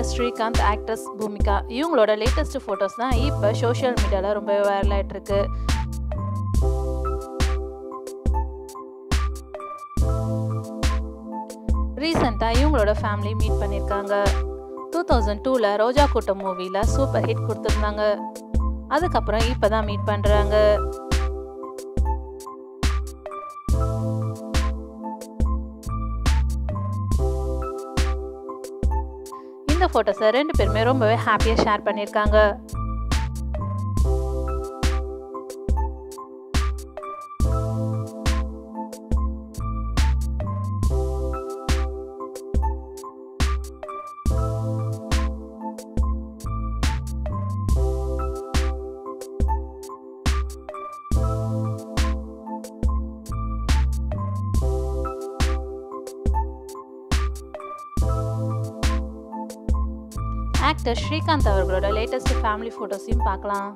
actor Srikanth actress Bhumika இவங்களோட latest photos தான் இப்போ சோஷியல் மீடியாவில் ரொம்ப வைரல் ஆயிட்டு இருக்கு ரீசெண்டாக இவங்களோட ஃபேமிலி மீட் பண்ணியிருக்காங்க டூ தௌசண்ட் டூவில் ரோஜா கூட்டம் மூவியில் சூப்பர் ஹிட் கொடுத்துருந்தாங்க அதுக்கப்புறம் இப்போ தான் மீட் பண்ணுறாங்க இந்த ஃபோட்டோஸை ரெண்டு பேருமே ரொம்பவே ஹாப்பியாக ஷேர் பண்ணியிருக்காங்க ஆக்டர் ஸ்ரீகாந்த் அவர்களோட லேட்டஸ்ட் ஃபேமிலி ஃபோட்டோஸையும் பார்க்கலாம்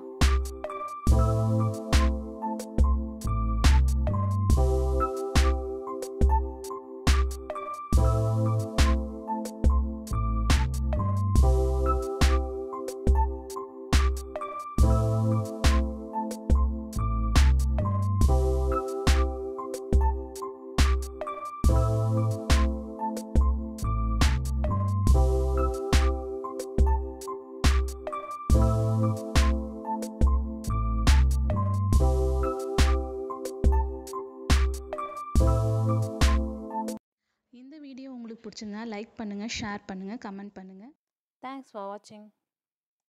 இந்த வீடியோ உங்களுக்கு பிடிச்சிருந்தா லைக் பண்ணுங்கள் ஷேர் பண்ணுங்கள் கமெண்ட் பண்ணுங்கள் தேங்க்ஸ் ஃபார் வாட்சிங்